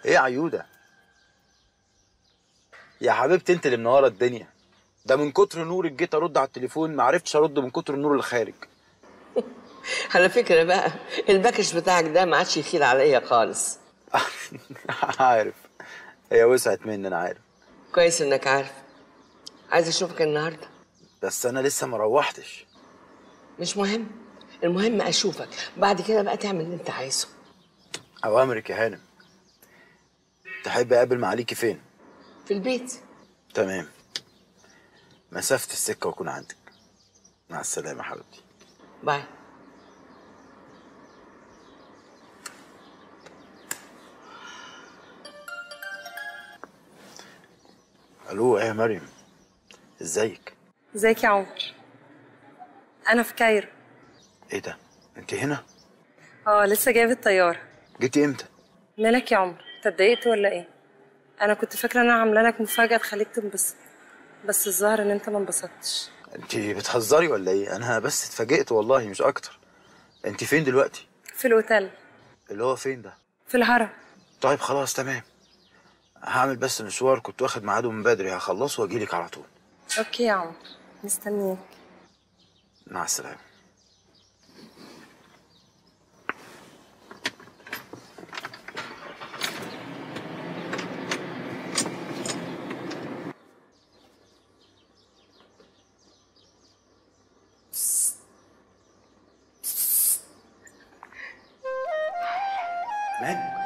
ايه يا عيوده يا حبيبتي انت اللي منوره الدنيا ده من كتر نورك جيت ارد على التليفون ما عرفتش ارد من كتر النور اللي خارج على فكره بقى الباكج بتاعك ده ما عادش يخيل عليا خالص عارف هي وسعت مني انا عارف كويس انك عارف عايز اشوفك النهارده بس انا لسه ما روحتش مش مهم المهم اشوفك بعد كده بقى تعمل اللي انت عايزه اوامرك يا هانم تحب اقابل معاليكي فين في البيت تمام مسافه السكه واكون عندك مع السلامه يا حبيبتي باي الو ايه يا مريم ازيك ازيك يا عمر انا في كايرو ايه ده انت هنا اه لسه جايب الطياره جيتي امتى مالك يا عمر انت اتضايقت ولا ايه انا كنت فاكره ان انا عامله لك مفاجاه تخليك تنبسط بس الظاهر ان انت ما انبسطتش انت بتهزري ولا ايه انا بس اتفاجئت والله مش اكتر انت فين دلوقتي في الاوتيل اللي هو فين ده في الهرم طيب خلاص تمام هعمل بس مشوار كنت واخد ميعاده من بدري هخلصه واجيلك على طول اوكي يا عمر مستنيك مع السلامه مان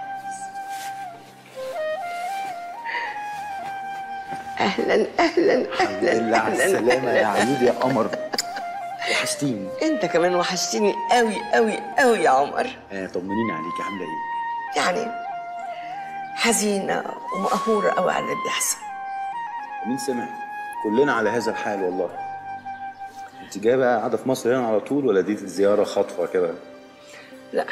اهلا اهلا الحمد اهلا لله على أهلاً، السلامه يا أهلاً. عيود يا قمر وحشتيني انت كمان وحشتني قوي قوي قوي يا عمر آه طمنيني عليكي عامله ايه يعني حزينه ومقهوره قوي على اللي بيحصل مين سمع كلنا على هذا الحال والله انت جايه بقى قاعده في مصر هنا على طول ولا دي زياره خطفه كده لا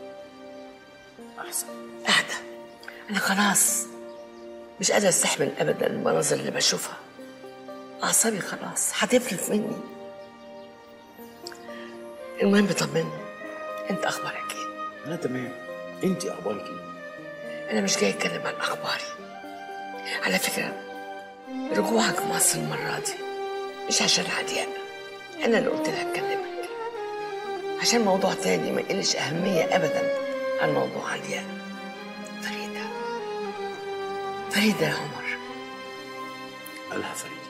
احسن اهدى انا خلاص مش قادره استحمل ابدا المناظر اللي بشوفها اعصابي خلاص هتفلت مني المهم طمني انت اخبارك ايه انا تمام انت اخبارك ايه انا مش جاي اتكلم عن اخباري على فكره رجوعك مصر المره دي مش عشان عديان انا اللي قلت لها اكلمك عشان موضوع تاني ما يقلش اهميه ابدا عن موضوع علياء فريده فريده يا عمر قالها فريده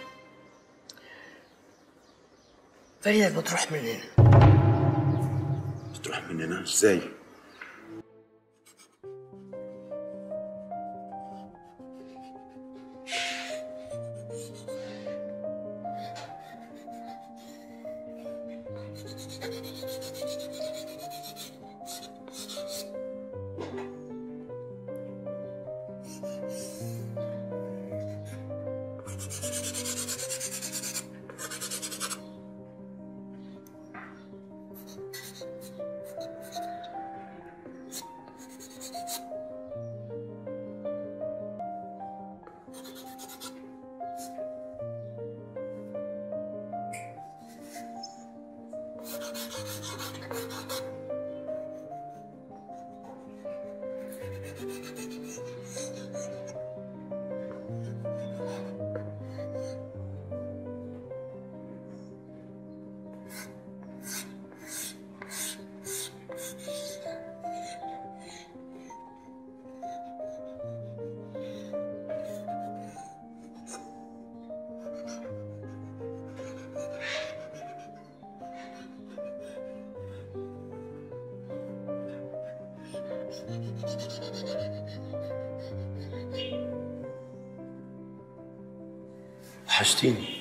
فريده بتروح مننا بتروح مننا ازاي وحشتيني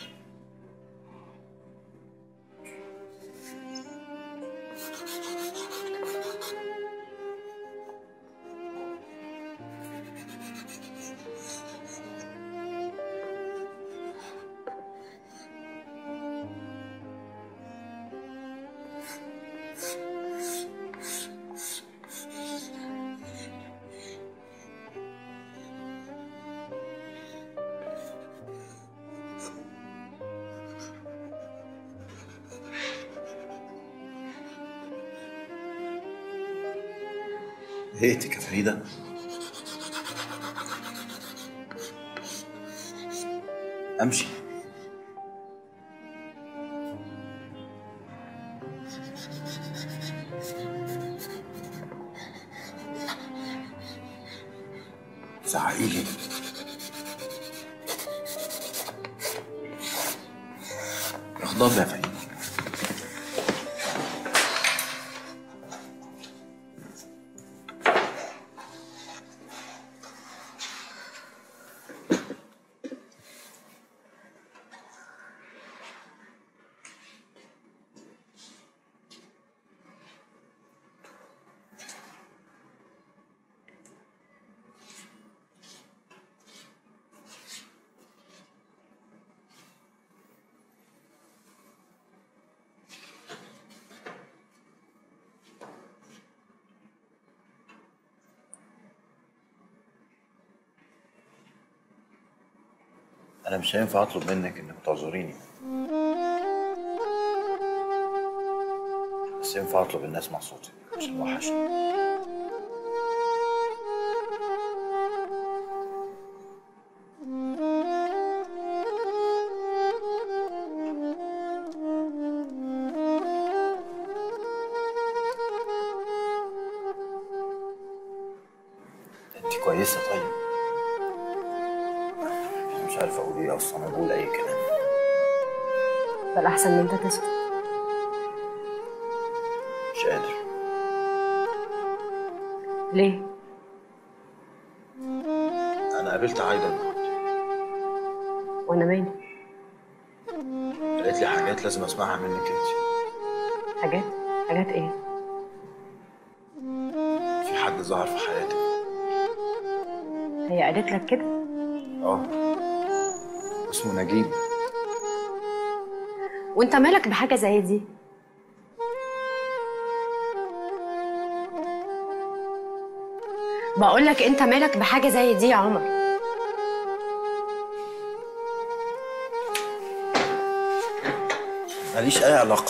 هيتك يا فريده امشي زعقي لي اغضب يا فريد انا مش هينفع اطلب منك انك تعذريني بس ينفع اطلب الناس مع صوتي عشان وحشني انت كويسه طيب مش عارف اقول ايه اصلا انا بقول اي كلام بل احسن ان انت تسكت مش قادر ليه انا قابلت عايده النهارده وانا مالي قالت لي حاجات لازم اسمعها منك انت حاجات حاجات ايه في حد ظهر في حياتك هي قالت لك كده اه اسمه نجيب وانت مالك بحاجه زي دي بقول لك انت مالك بحاجه زي دي يا عمر ماليش اي علاقه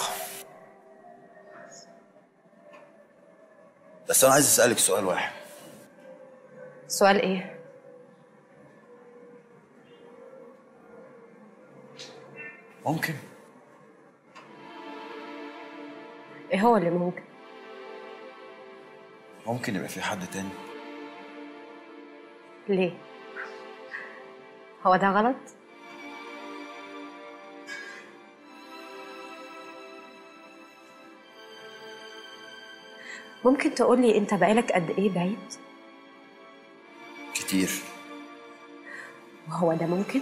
بس انا عايز اسالك سؤال واحد سؤال ايه ممكن ايه هو اللي ممكن ممكن يبقى في حد تاني ليه هو ده غلط ممكن تقولي انت بقالك قد ايه بعيد كتير وهو ده ممكن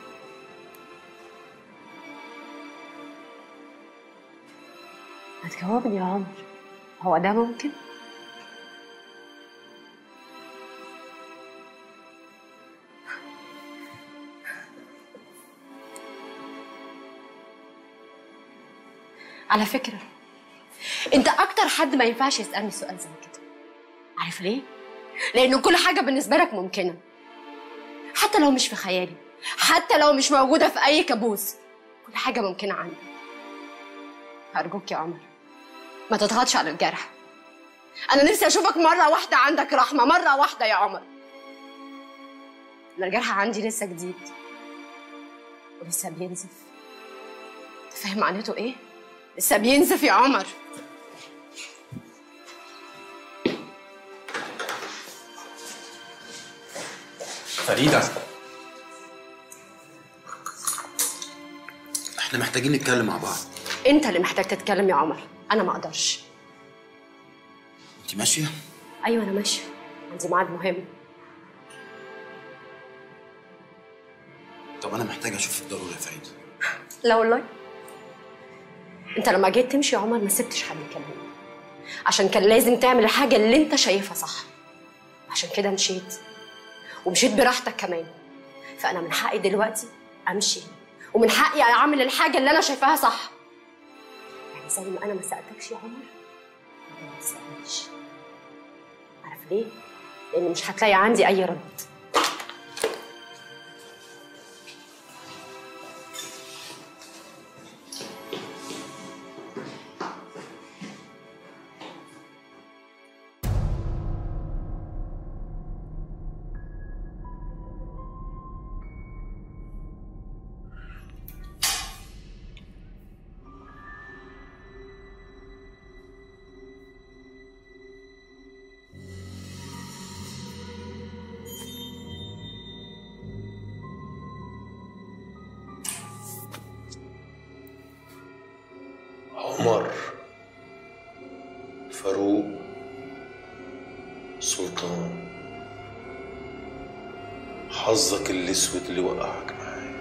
هتجاوبني يا عمر هو ده ممكن على فكرة انت اكتر حد ما ينفعش يسألني سؤال زي كده عارف ليه؟ لأن كل حاجة بالنسبة لك ممكنة حتى لو مش في خيالي حتى لو مش موجودة في أي كابوس كل حاجة ممكنة عندك أرجوك يا عمر ما تضغطش على الجرح أنا نفسي أشوفك مرة واحدة عندك رحمة مرة واحدة يا عمر أنا الجرح عندي لسه جديد ولسه بينزف أنت فاهم معناته إيه؟ لسه بينزف يا عمر فريدة احنا محتاجين نتكلم مع بعض أنت اللي محتاج تتكلم يا عمر أنا ما أقدرش انت ماشية؟ أيوة أنا ماشية عندي ميعاد مهم طب انا محتاج اشوفك ضروري يا فريدة لا والله انت لما جيت تمشي يا عمر ما سبتش حد يكلمني عشان كان لازم تعمل الحاجة اللي انت شايفها صح عشان كده مشيت ومشيت براحتك كمان فأنا من حقي دلوقتي أمشي ومن حقي أعمل الحاجة اللي أنا شايفاها صح يعني زي ما أنا ما سألتكش يا عمر انت ما تسألنيش عارف ليه؟ لأن مش هتلاقي عندي أي رد عمر فاروق سلطان حظك الاسود اللي وقعك معايا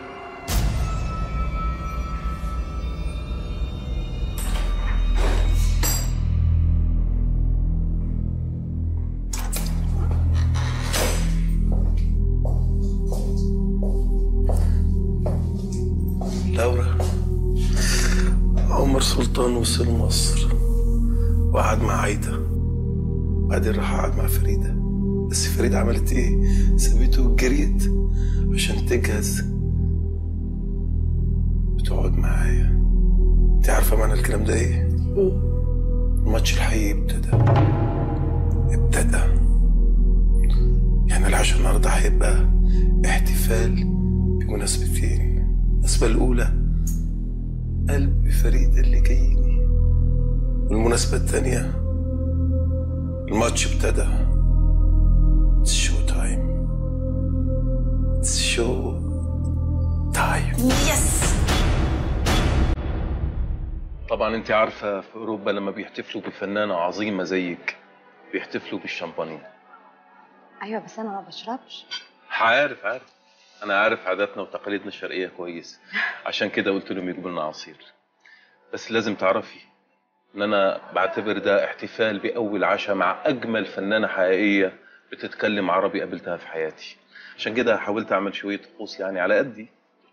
لورا عمر سلطان وصل مصر وقعد مع عايدة بعدين راح قعد مع فريدة بس فريدة عملت ايه؟ سابته وجريت عشان تجهز بتقعد معايا انت عارفة معنى الكلام ده ايه؟ ايه الماتش الحقيقي ابتدى ابتدى يعني العشاء النهارده هيبقى احتفال بمناسبتين المناسبة الأولى قلب فريدة اللي جايني والمناسبة التانية الماتش ابتدى It's show time It's show time طبعا انت عارفة في أوروبا لما بيحتفلوا بفنانة عظيمة زيك بيحتفلوا بالشامبانين ايوه بس انا ما بشربش عارف عارف انا عارف عاداتنا وتقاليدنا الشرقيه كويس عشان كده قلت لهم يجيبوا لنا عصير بس لازم تعرفي ان انا بعتبر ده احتفال باول عشاء مع اجمل فنانه حقيقيه بتتكلم عربي قابلتها في حياتي عشان كده حاولت اعمل شويه طقوس يعني على قدي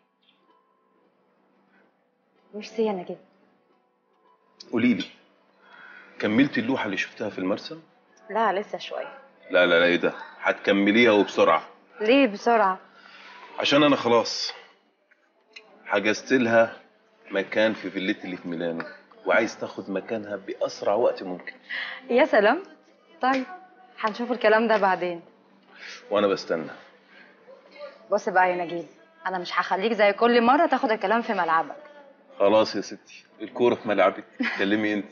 ميرسي يا نجيب قولي لي كملتي اللوحه اللي شفتها في المرسم لا لسه شويه لا لا لا ايه ده هتكمليها وبسرعه ليه بسرعه عشان انا خلاص حجزت لها مكان في فيلتي اللي في ميلانو وعايز تاخد مكانها باسرع وقت ممكن يا سلام طيب هنشوف الكلام ده بعدين وانا بستنى بص بقى يا نجيب انا مش هخليك زي كل مره تاخد الكلام في ملعبك خلاص يا ستي الكوره في ملعبك كلمي انت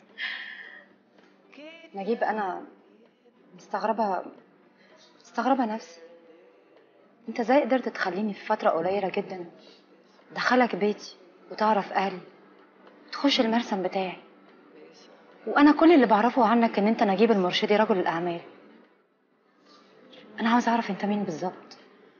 نجيب انا مستغربه مستغربه نفسي انت ازاي قدرت تخليني في فتره قليله جدا دخلك بيتي وتعرف اهلي وتخش المرسم بتاعي وانا كل اللي بعرفه عنك ان انت نجيب المرشدي رجل الاعمال انا عاوز اعرف انت مين بالظبط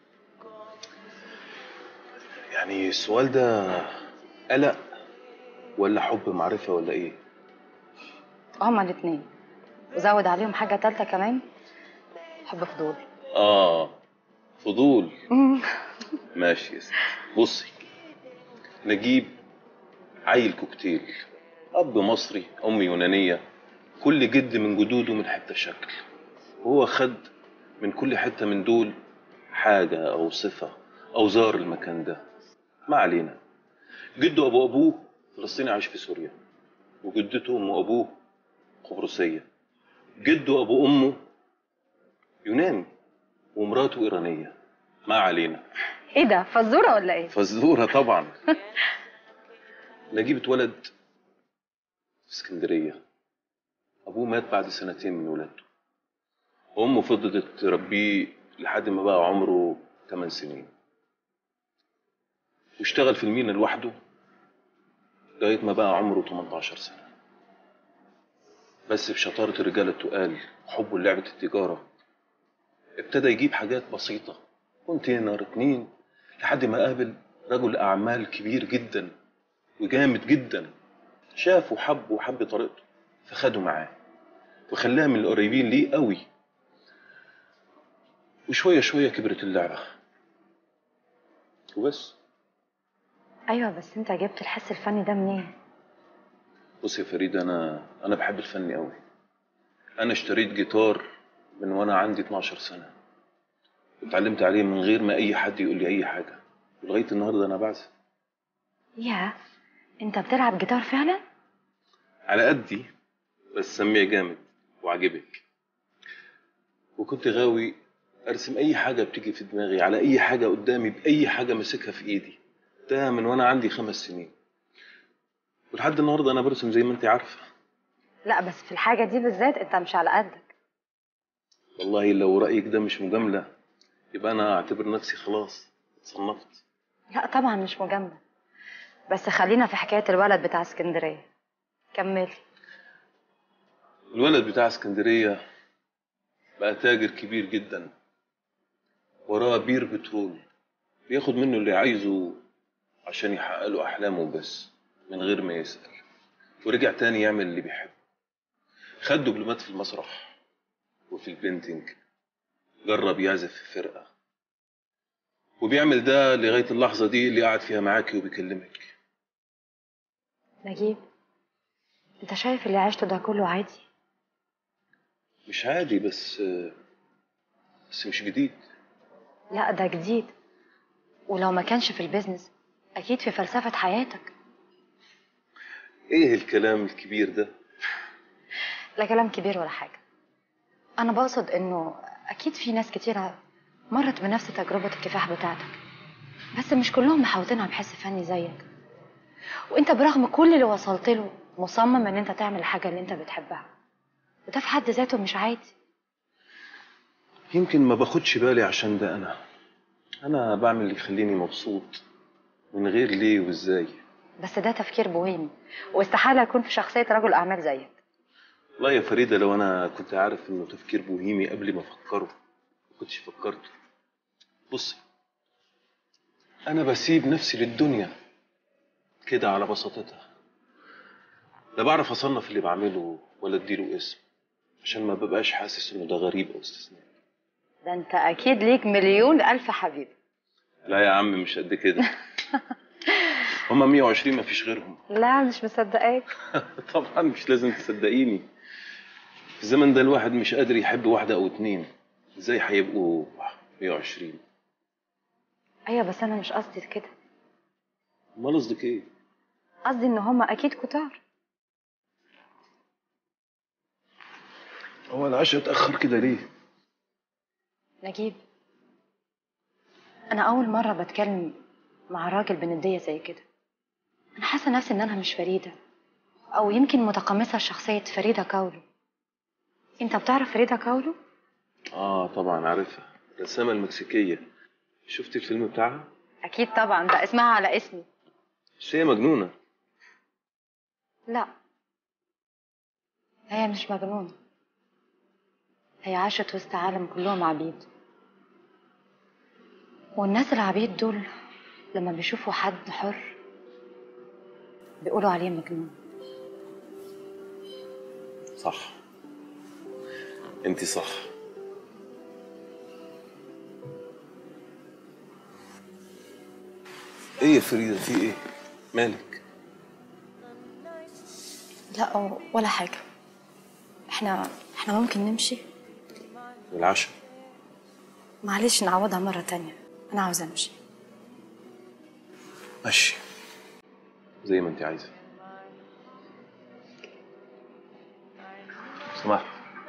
يعني السؤال ده قلق ولا حب معرفه ولا ايه هما الاتنين وزود عليهم حاجه تالته كمان حب فضول اه فضول ماشي يا ستي بصي نجيب عيل كوكتيل اب مصري ام يونانيه كل جد من جدوده من حته شكل وهو خد من كل حته من دول حاجه او صفه او زار المكان ده ما علينا جده ابو ابوه فلسطيني عايش في سوريا وجدته ام ابوه قبرصيه جده ابو امه يوناني ومراته ايرانيه ما علينا ايه ده فزوره ولا ايه فزوره طبعا نجيب اتولد في اسكندريه ابوه مات بعد سنتين من ولادته وامه فضلت تربيه لحد ما بقى عمره 8 سنين واشتغل في المينا لوحده لغايه ما بقى عمره 18 سنه بس بشطاره الرجاله التقال وحبه لعبه التجاره ابتدى يجيب حاجات بسيطه كونتينر اتنين لحد ما قابل رجل اعمال كبير جدا وجامد جدا شاف وحب وحب طريقته فخده معاه وخلاه من القريبين ليه قوي وشويه شويه كبرت اللعبه وبس ايوه بس انت جبت الحس الفني ده منين بص يا فريد انا انا بحب الفن قوي انا اشتريت جيتار من وانا عندي 12 سنه اتعلمت عليه من غير ما اي حد يقول لي اي حاجه ولغايه النهارده انا بعزف يا انت بتلعب جيتار فعلا على قدي بس سميع جامد وعجبك وكنت غاوي ارسم اي حاجه بتيجي في دماغي على اي حاجه قدامي باي حاجه ماسكها في ايدي ده من وانا عندي خمس سنين ولحد النهارده انا برسم زي ما انت عارفه لا بس في الحاجه دي بالذات انت مش على قدك والله لو رايك ده مش مجامله يبقى انا اعتبر نفسي خلاص اتصنفت لا طبعا مش مجامله بس خلينا في حكايه الولد بتاع اسكندريه كملي الولد بتاع اسكندرية بقى تاجر كبير جدا وراه بير بترول بياخد منه اللي عايزه عشان يحقق له أحلامه بس من غير ما يسأل ورجع تاني يعمل اللي بيحبه خد دبلومات في المسرح وفي البينتينج جرب يعزف في فرقة وبيعمل ده لغاية اللحظة دي اللي قاعد فيها معاكي وبيكلمك نجيب انت شايف اللي عشته ده كله عادي مش عادي بس بس مش جديد لا ده جديد ولو ما كانش في البيزنس اكيد في فلسفة حياتك ايه الكلام الكبير ده لا كلام كبير ولا حاجة انا بقصد انه اكيد في ناس كتيرة مرت بنفس تجربة الكفاح بتاعتك بس مش كلهم محاوطينها بحس فني زيك وانت برغم كل اللي وصلت له مصمم ان انت تعمل الحاجة اللي انت بتحبها وده في حد ذاته مش عادي يمكن ما باخدش بالي عشان ده انا انا بعمل اللي يخليني مبسوط من غير ليه وازاي بس ده تفكير بوهيمي واستحالة يكون في شخصية رجل أعمال زيك لا يا فريدة لو انا كنت عارف انه تفكير بوهيمي قبل ما افكره ما كنتش فكرته بصي انا بسيب نفسي للدنيا كده على بساطتها لا بعرف اصنف اللي بعمله ولا اديله اسم عشان ما ببقاش حاسس انه ده غريب او استثناء ده انت أكيد ليك مليون ألف حبيب لا يا عم مش قد كده هما 120 ما فيش غيرهم لا مش مصدقاك طبعا مش لازم تصدقيني في الزمن ده الواحد مش قادر يحب واحدة أو اتنين ازاي هيبقوا 120 أيوة بس أنا مش قصدي كده امال قصدك ايه؟ قصدي إن هما أكيد كتار هو العشاء اتأخر كده ليه؟ نجيب أنا أول مرة بتكلم مع راجل بندية زي كده أنا حاسة نفسي إن أنا مش فريدة أو يمكن متقمصة شخصية فريدة كاولو أنت بتعرف فريدة كاولو؟ اه طبعا عارفها الرسامة المكسيكية شفتي الفيلم بتاعها؟ أكيد طبعا ده اسمها على اسمي بس هي مجنونة لا هي مش مجنونة هي عاشت وسط عالم كلهم عبيد والناس العبيد دول لما بيشوفوا حد حر بيقولوا عليه مجنون صح انت صح ايه يا فريدة في ايه؟ مالك؟ لا ولا حاجة احنا احنا ممكن نمشي العشاء معلش نعوضها مرة تانية أنا عاوزة أمشي ماشي زي ما انت عايزة سمح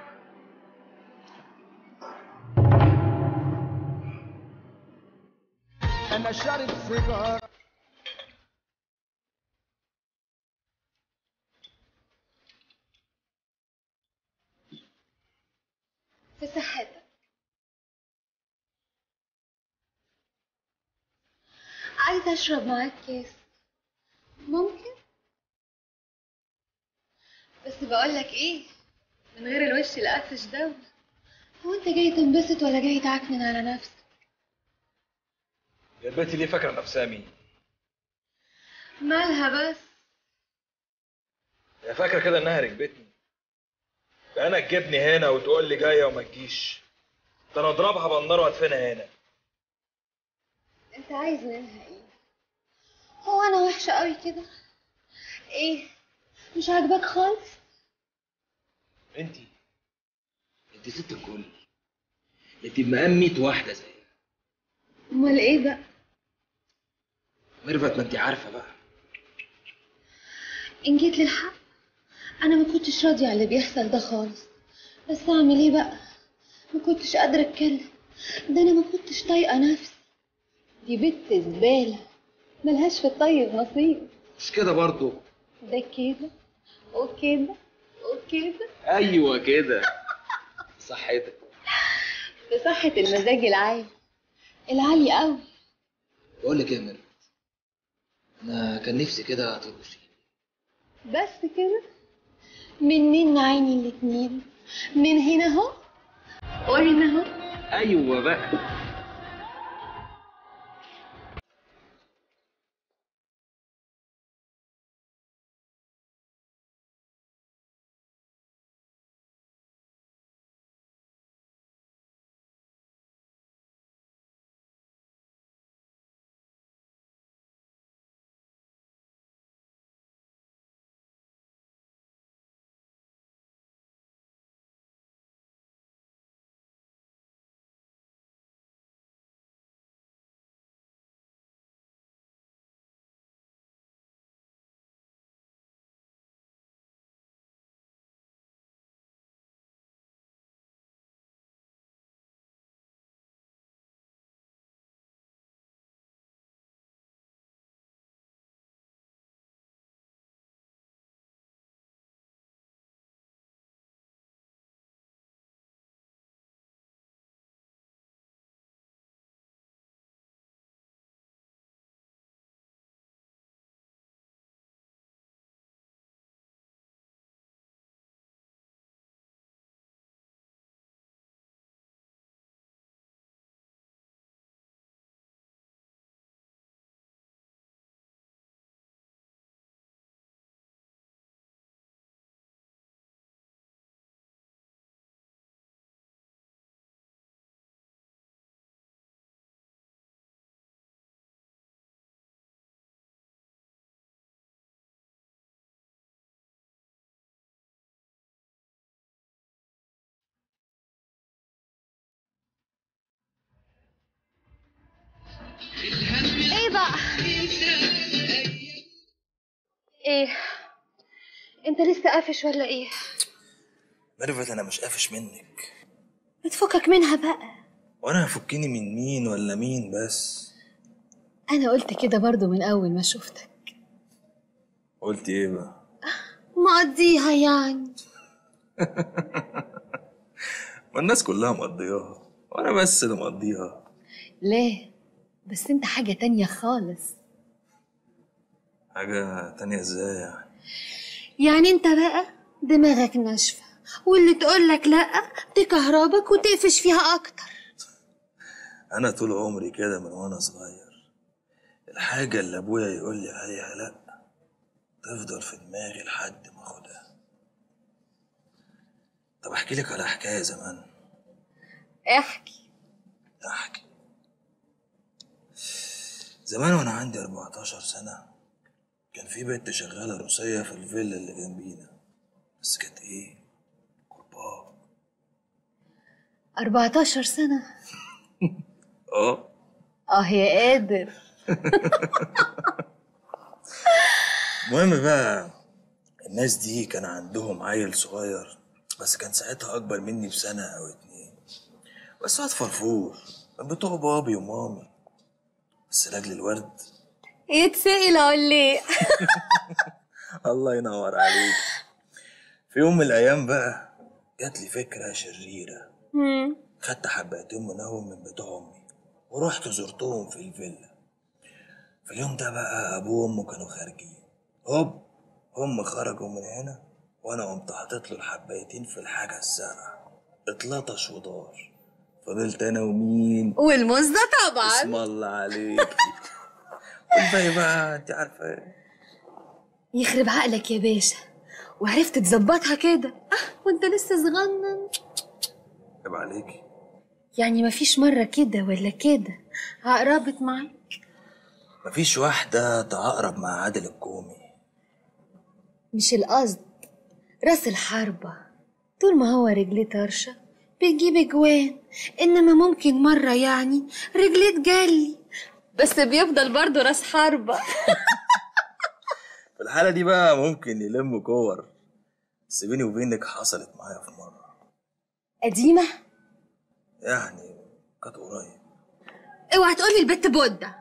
انا شارب سيجاره في صحتك عايزة أشرب معاك كاس ممكن؟ بس بقولك إيه من غير الوش القفش ده هو أنت جاي تنبسط ولا جاي تعكنن على نفسك؟ يا بنتي ليه فاكره نفسها مين؟ مالها بس؟ هي فاكره كده انها ركبتني ده انا تجيبني هنا وتقول لي جايه وما تجيش ده انا اضربها بالنار وادفنها هنا أنت عايز منها إيه؟ هو أنا وحشة قوي كده؟ إيه؟ مش عاجباك خالص؟ انتي انتي ست الكل انتي بمقام 100 واحده زيها أمال إيه بقى؟ ميرفت ما انتي عارفه بقى إن جيت للحق أنا ما كنتش راضية على اللي بيحصل ده خالص بس أعمل إيه بقى؟ ما كنتش قادرة أتكلم ده أنا ما كنتش طايقة نفسي دي بنت زبالة ملهاش في الطيب نصيب مش كده برضو ده كده وكده وكده ايوه كده صحتك بصحة المزاج العالي العالي قوي بقول لك ايه يا ميرفت انا كان نفسي كده ترقصي بس كده من مين عيني الاتنين من هنا اهو ومن اهو ايوه بقى ايه بقى ايه انت لسه قافش ولا ايه ميرفت انا مش قافش منك بتفكك منها بقى وانا هفكني من مين ولا مين بس انا قلت كده برضو من اول ما شفتك قلت ايه بقى مقضيها يعني ما الناس كلها مقضياها وانا بس اللي مقضيها ليه بس انت حاجة تانية خالص حاجة تانية ازاي يعني يعني انت بقى دماغك ناشفة واللي تقولك لأ تكهربك وتقفش فيها أكتر انا طول عمري كده من وانا صغير الحاجة اللي ابويا يقول لي عليها لا تفضل في دماغي لحد ما اخدها طب احكي لك على حكاية زمان احكي احكي زمان وانا عندي 14 سنة كان في بنت شغالة روسية في الفيلا اللي جنبينا بس كانت ايه كرباء 14 سنة اه اه يا قادر المهم بقى الناس دي كان عندهم عيل صغير بس كان ساعتها اكبر مني بسنة او اتنين بس واد فرفور من بتوع بابي ومامي بس لاجل الورد يتسأل عليه الله ينور عليك في يوم من الايام بقى جات لي فكرة شريرة خدت حبايتين منوم من بتوع امي ورحت زرتهم في الفيلا في اليوم ده بقى ابوه وامه كانوا خارجين هوب هم خرجوا من هنا وانا قمت حاطط له الحبايتين في الحاجه الساقعه اتلطش ودار فضلت انا ومين والموز ده طبعا اسم الله عليك والباقي بقى انت عارفه ايه يخرب عقلك يا باشا وعرفت تظبطها كده اه وانت لسه صغنن عيب عليكي يعني مفيش مرة كده ولا كده عقربت معاك مفيش واحده تعقرب مع عادل الكومي مش القصد راس الحربة طول ما هو رجليه طرشة بيجيب اجوان انما ممكن مرة يعني رجليه تجلي بس بيفضل برضه راس حربة في الحاله دي بقى ممكن يلم كور بس بيني وبينك حصلت معايا في مره قديمة يعني كانت قريب اوعى تقولي البت بودة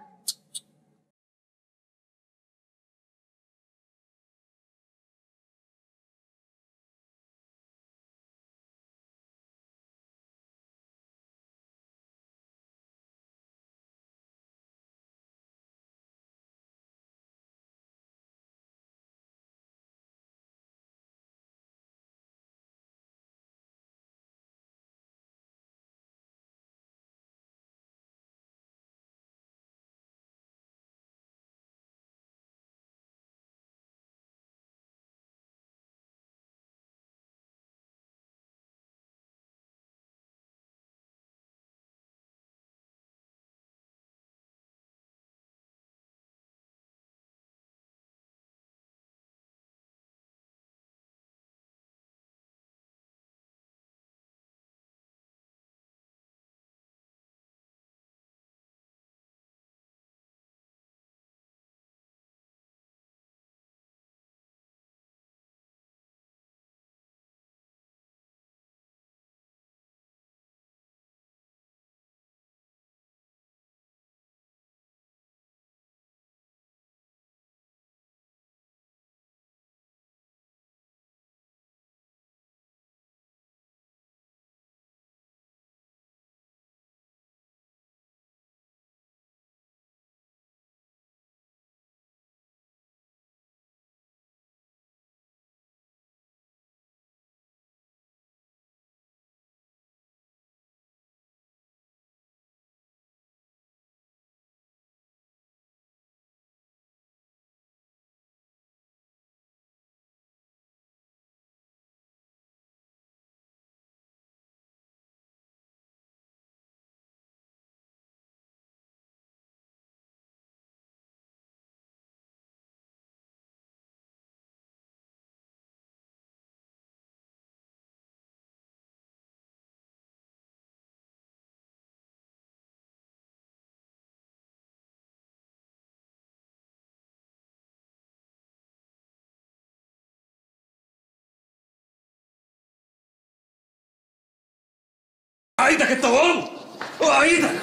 اوعى ايدك انت وهو اوعى ايدك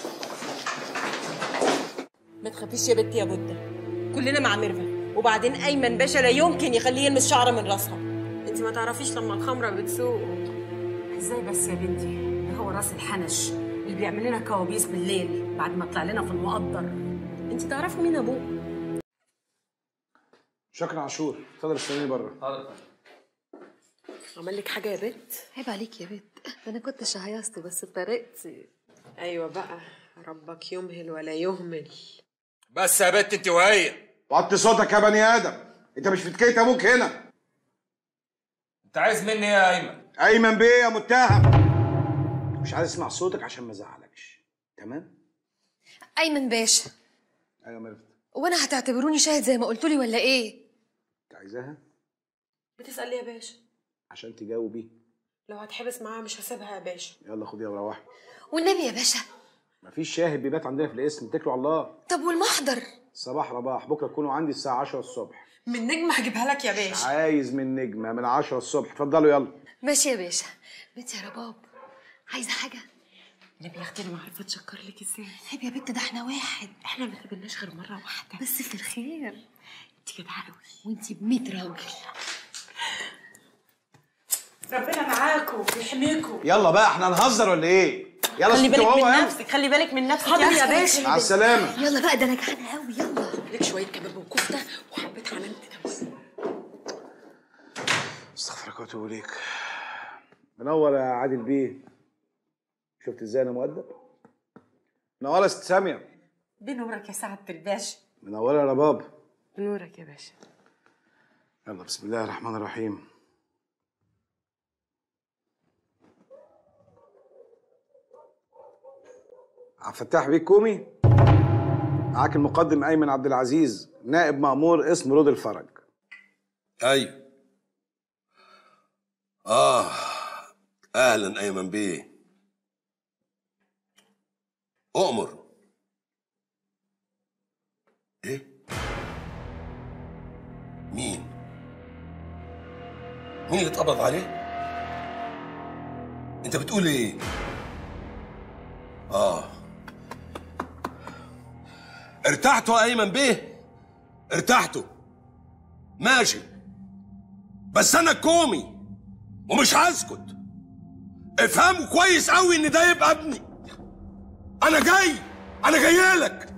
ما تخافيش يا بنتي يا بودة كلنا مع ميرفت وبعدين ايمن باشا لا يمكن يخليه يلمس شعره من راسها انت ما تعرفيش لما الخمره بتسوق ازاي بس يا بنتي ده هو راس الحنش اللي بيعمل لنا كوابيس بالليل بعد ما طلع لنا في المقدر انت تعرفي مين ابوه شكرا عاشور اتفضل استنيني بره عمل لك حاجه يا بنت عيب عليك يا بنت ده انا كنت شهيصت بس بطريقتي ايوه بقى ربك يمهل ولا يهمل بس يا بت انت وهي وطي صوتك يا بني ادم انت مش في تكيت ابوك هنا انت عايز مني ايه يا ايمن ايمن بيه يا متهم مش عايز اسمع صوتك عشان ما ازعلكش تمام ايمن باشا ايوه ميرفت وانا هتعتبروني شاهد زي ما قلتولي ولا ايه انت عايزاها بتسال ليه يا باشا عشان تجاوبي لو هتحبس معاها مش هسيبها يا باشا يلا خديها وروحي والنبي يا باشا مفيش شاهد بيبات عندنا في الاسم اتكلوا على الله طب والمحضر صباح رباح بكره تكونوا عندي الساعه 10 الصبح من نجم هجيبها لك يا باشا عايز من نجمه من 10 الصبح اتفضلوا يلا ماشي يا باشا بنت يا رباب عايزه حاجه النبي يا اختي انا ما عارفه اتشكر لك ازاي عيب يا بنت ده احنا واحد احنا ما اتقابلناش غير مره واحده بس في الخير انت جدعه قوي وانتي ب 100 راجل ربنا معاكم ويحميكم يلا بقى احنا هنهزر ولا ايه يلا خلي ست بالك وهو من يلا. نفسك خلي بالك من نفسك حاضر يا باشا. مع السلامه يلا بقى ده انا جعانه قوي يلا لك شويه كباب وكفته وحبه حمام تدوس استغفرك واتوب اليك منور يا عادل بيه شفت ازاي انا مؤدب منوره يا ست ساميه بنورك يا سعاده الباشا منوره يا رباب بنورك يا باشا يلا بسم الله الرحمن الرحيم عبد الفتاح بيه كومي معاك المقدم ايمن عبد العزيز نائب مأمور اسم رود الفرج ايوه اه اهلا ايمن بيه اؤمر ايه مين مين اللي اتقبض عليه انت بتقول ايه اه ارتحتوا يا ايمن بيه ارتحتوا ماشي بس انا كومي ومش هسكت افهموا كويس قوي ان ده يبقى ابني انا جاي انا جاي لك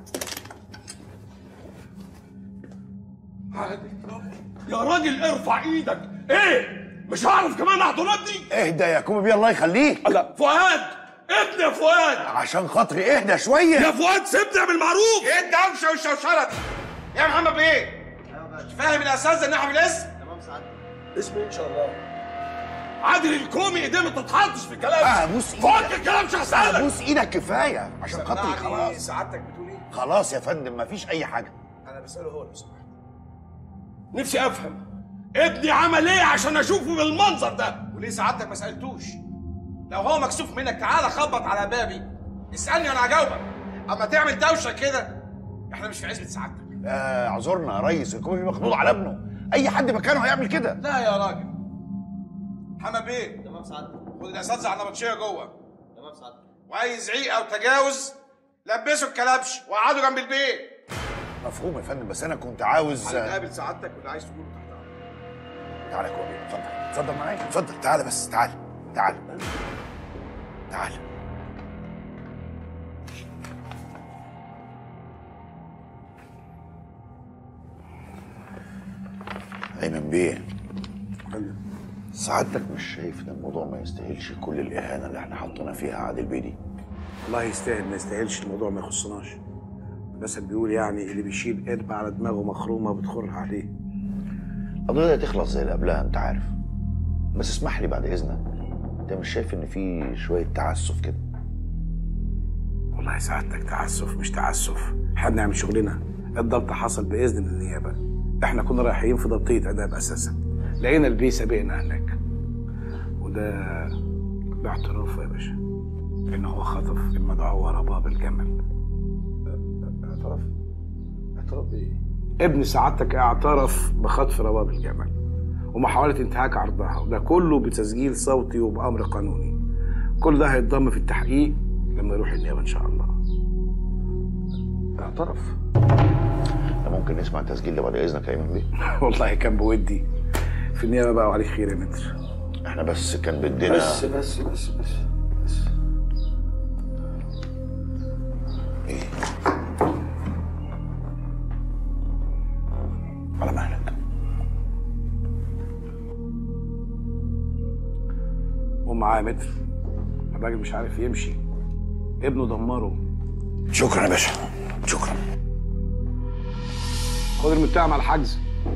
يا راجل ارفع ايدك ايه مش هعرف كمان احضن ابني اهدى يا كومي بيه الله يخليك لا فؤاد ابني يا فؤاد عشان خاطري اهدى شويه يا فؤاد سيبني بالمعروف ايه الدوشه والشوشره دي؟ يا محمد بيه مش فاهم الاساس ان احنا بالاسم اسمه ان شاء الله عادل الكومي ايديه ما تتحطش في الكلام اه بوس فك ايدك الكلام مش هسألك بوس ايدك كفايه عشان خاطري خلاص سعادتك بتقول ايه؟ خلاص يا فندم مفيش اي حاجه انا بساله هو لو سمحت نفسي افهم ابني عمل ايه عشان اشوفه بالمنظر ده وليه سعادتك ما سالتوش؟ لو هو مكسوف منك تعالى خبط على بابي اسالني وانا هجاوبك اما تعمل دوشه كده احنا مش في عزبه سعادتك آه اعذرنا يا ريس الكومي بيه مخضوض على ابنه اي حد مكانه هيعمل كده لا يا راجل محمد بيه تمام سعادتك خد الاساتذه على النبطشيه جوه تمام سعادتك واي زعيق او تجاوز لبسوا الكلبش وقعدوا جنب البيت مفهوم يا فندم بس انا كنت عاوز هنتقابل سعادتك واللي عايز تقوله تحت امرك تعالى يا كومي اتفضل اتفضل معايا اتفضل تعالى بس تعالى تعالى تعالى ايمن بيه سعادتك مش شايف ان الموضوع ما يستاهلش كل الاهانه اللي احنا حطينا فيها عادل بيه دي والله يستاهل ما يستاهلش الموضوع ما يخصناش المثل بيقول يعني اللي بيشيل قربة على دماغه مخرومه بتخر عليه القضيه دي هتخلص زي اللي قبلها انت عارف بس اسمح لي بعد اذنك انت مش شايف ان في شويه تعسف كده والله سعادتك تعسف مش تعسف احنا بنعمل شغلنا الضبط حصل باذن من النيابه احنا كنا رايحين في ضبطيه اداب اساسا لقينا البي سابقنا هناك وده باعترافه يا باشا ان هو خطف المدعو رباب الجمل اعترف اعترف بايه ابن سعادتك اعترف بخطف رباب الجمل ومحاولة انتهاك عرضها وده كله بتسجيل صوتي وبأمر قانوني كل ده هيتضم في التحقيق لما يروح النيابه ان شاء الله اعترف ده ممكن نسمع تسجيل ده بعد اذنك يا ايمن بيه والله كان بودي في النيابه بقى وعليك خير يا متر احنا بس كان بدنا بس بس بس بس على مهلك ومعاه متر الراجل مش عارف يمشي ابنه دمره شكرا يا باشا شكرا خد المتهم على الحجز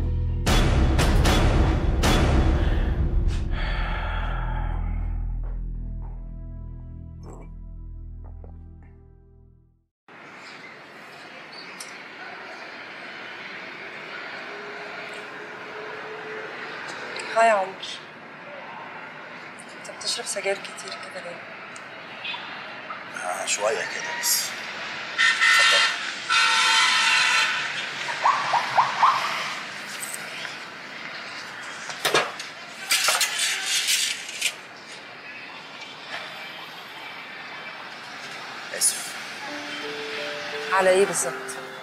هاي يا عمر انت بتشرب سجاير كتير كده ليه؟ آه شويه كده بس اسف على ايه بالظبط؟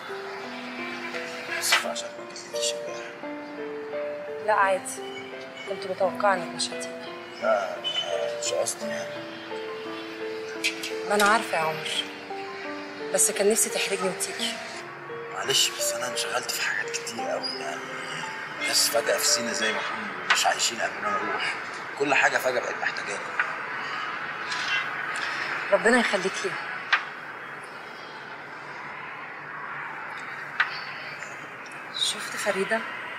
اسف عشان ما جيتلكيش امبارح لا عادي كنت متوقعه انك مش هتيجي لا مش قصدي يعني ما انا عارفه يا عمر بس كان نفسي تحرجني وتيجي معلش بس انا انشغلت في حاجات كتير قوي يعني ناس فجأة في سينا زي ما يكونوا مش عايشين قبل ما انا اروح كل حاجة فجأة بقت محتاجاني ربنا يخليك لي شفت فريده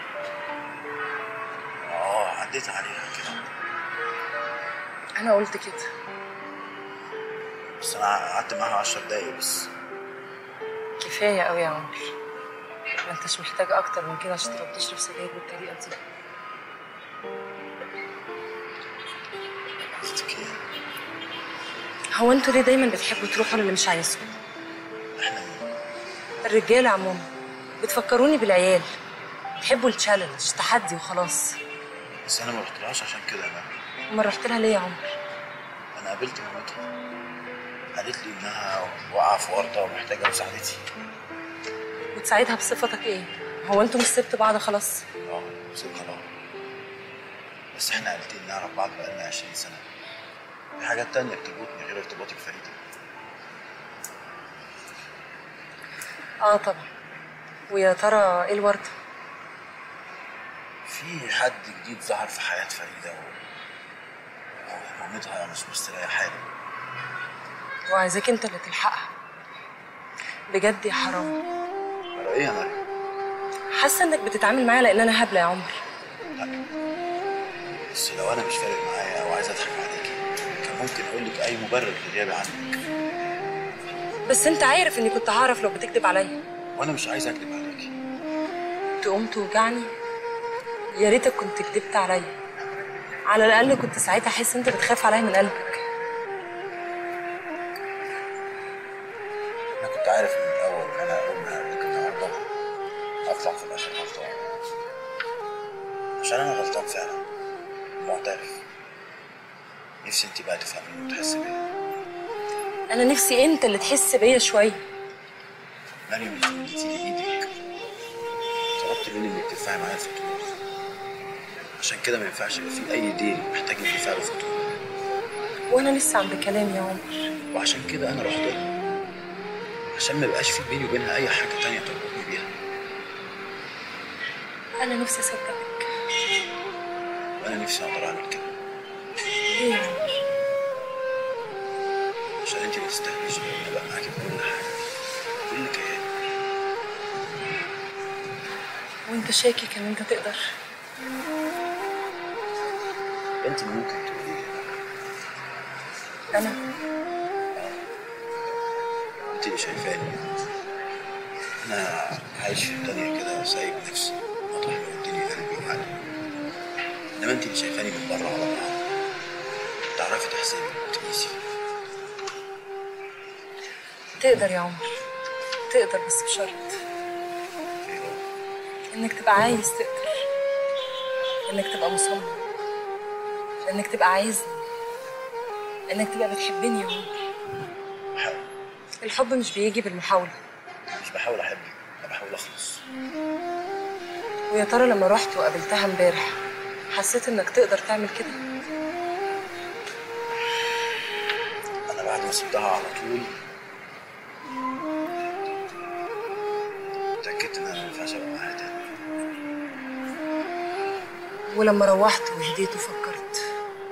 اه عديت عليها كده انا قلت كده بس انا قعدت معاها 10 دقايق بس كفايه قوي يا عمر ما انتش محتاج اكتر من كده عشان تبقى بتشرب سجاير بالطريقه دي قصدك ايه؟ هو انتوا ليه دايما بتحبوا تروحوا للي مش عايزكم الرجاله عموما بتفكروني بالعيال بتحبوا التشالنج تحدي وخلاص بس انا ما رحتلهاش عشان كده انا امال رحت لها ليه يا عمر انا قابلت مامتها قالت لي انها واقعه في ورطه ومحتاجه مساعدتي وتساعدها بصفتك ايه هو انتوا مش سبتوا بعض خلاص اه سيبنا بعض بس احنا عيلتين نعرف بعض بقالنا 20 سنه في حاجات تانية بتربطني غير ارتباطي بفريده اه طبعا ويا ترى ايه الورده في حد جديد ظهر في حياه فريده و... ومامتها مش مستريحه له وعايزاك انت اللي تلحقها بجد يا حرام على ايه يا مريم؟ حاسه انك بتتعامل معايا لان انا هبله يا عمر بس لو انا مش فارق معايا او عايز اضحك عليكي كان ممكن اقول لك اي مبرر لغيابي عنك بس انت عارف اني كنت هعرف لو بتكذب عليا وانا مش عايز اكذب عليكي تقوم توجعني يا ريتك كنت كدبت عليا على الاقل كنت ساعتها احس انت بتخاف عليا من قلبك انا كنت عارف من الاول ان انا اقول لك النهارده اطلع في الاخر غلطان عشان انا غلطان فعلا معترف نفسي انت بقى تفهميني وتحسي بيا انا نفسي انت اللي تحس بيا شويه مريم انت اديتي لي ايدك طلبت مني انك تدفعي معايا الفاتوره عشان كده ما ينفعش يبقى في اي دين محتاج انك تدفعي له فاتوره وانا لسه عند كلامي يا عمر وعشان كده انا رحت لها عشان ما يبقاش في بيني وبينها اي حاجه تانية تربطني بيها انا نفسي اصدقك وانا نفسي اقدر اعمل كده ليه يا عمر عشان انت ما تستاهليش ان انا ابقى معاكي في كل حاجه كل كيان وانت شاكك ان انت تقدر انت اللي ممكن تقولي لي انا انت اللي شايفاني انا عايش في الدنيا كده وسايب نفسي مطرح ما وديني قلبي وعقلي انما انت اللي شايفاني من بره على بعض تعرفي تحسبي وتقيسي تقدر يا عمر تقدر بس بشرط انك تبقى عايز تقدر انك تبقى مصمم انك تبقى عايزني انك تبقى بتحبني يا عمر الحب مش بيجي بالمحاولة مش بحاول احبك انا بحاول اخلص ويا ترى لما رحت وقابلتها امبارح حسيت انك تقدر تعمل كده انا بعد ما سبتها على طول اتاكدت ان انا ما ينفعش ابقى معاها تاني ولما روحت وهديت وفكرت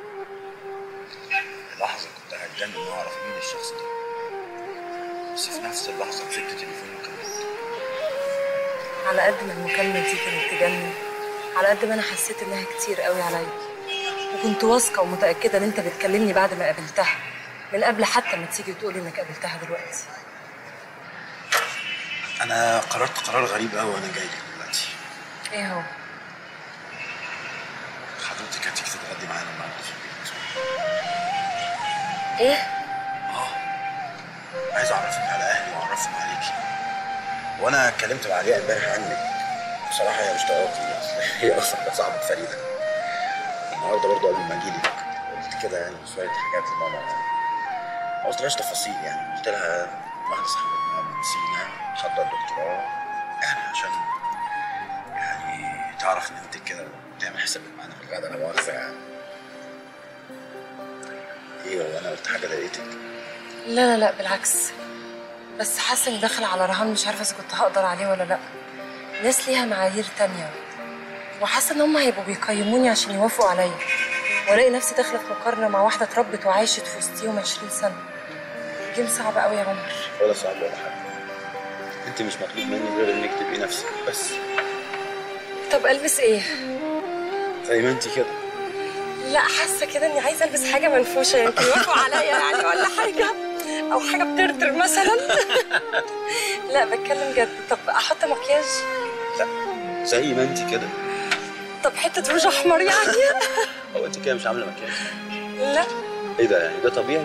لحظه كنت هتجنن ان اعرف مين الشخص ده بس في نفس اللحظه مسكت تليفوني وكلمت على قد ما المكالمة دي كانت تجنن على قد ما انا حسيت انها كتير قوي عليا وكنت واثقة ومتأكدة ان انت بتكلمني بعد ما قابلتها من قبل حتى ما تيجي تقولي انك قابلتها دلوقتي انا قررت قرار غريب قوي وانا جاي لك دلوقتي ايه هو حضرتك هتيجي تتغدي معانا النهارده في البيت ايه عايز اعرفك على اهلي واعرفهم عليكي وانا اتكلمت مع علياء امبارح عنك بصراحه هي مش طاقتي اصل هي اصلا كانت صاحبه فريده النهارده برضه قبل ما اجي لك قلت كده يعني شويه حاجات لماما ما قلتلهاش تفاصيل يعني قلت لها واحده صاحبتنا من سينا خدت الدكتوراه يعني عشان يعني تعرف ان انت كده تعمل حسابك معانا في الغدا لا مؤاخذه يعني ايه هو انا قلت حاجه ضايقتك لا لا لا بالعكس بس حاسه اني داخله على رهان مش عارفه اذا كنت هقدر عليه ولا لا ناس ليها معايير تانية وحاسه ان هم هيبقوا بيقيموني عشان يوافقوا عليا والاقي نفسي داخله في مقارنه مع واحده اتربت وعاشت في وسطيهم 20 سنه جيم صعب قوي يا عمر ولا صعب ولا حاجه انت مش مطلوب مني غير انك تبقي نفسك بس طب البس ايه زي ما انت كده لا حاسه كده اني عايزه البس حاجه منفوشه يمكن يوافقوا عليا يعني ولا حاجه او حاجه بترتر مثلا لا بتكلم جد طب احط مكياج زي ما انت كده طب حته روج احمر يعني هو انت كده مش عامله مكياج لا ايه ده يعني ده طبيعي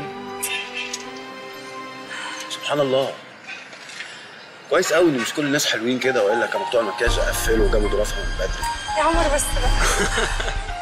سبحان الله كويس قوي ان مش كل الناس حلوين كده والا كانوا بتوع المكياج قفلوا وجابوا ظروفها من بدري يا عمر بس بقى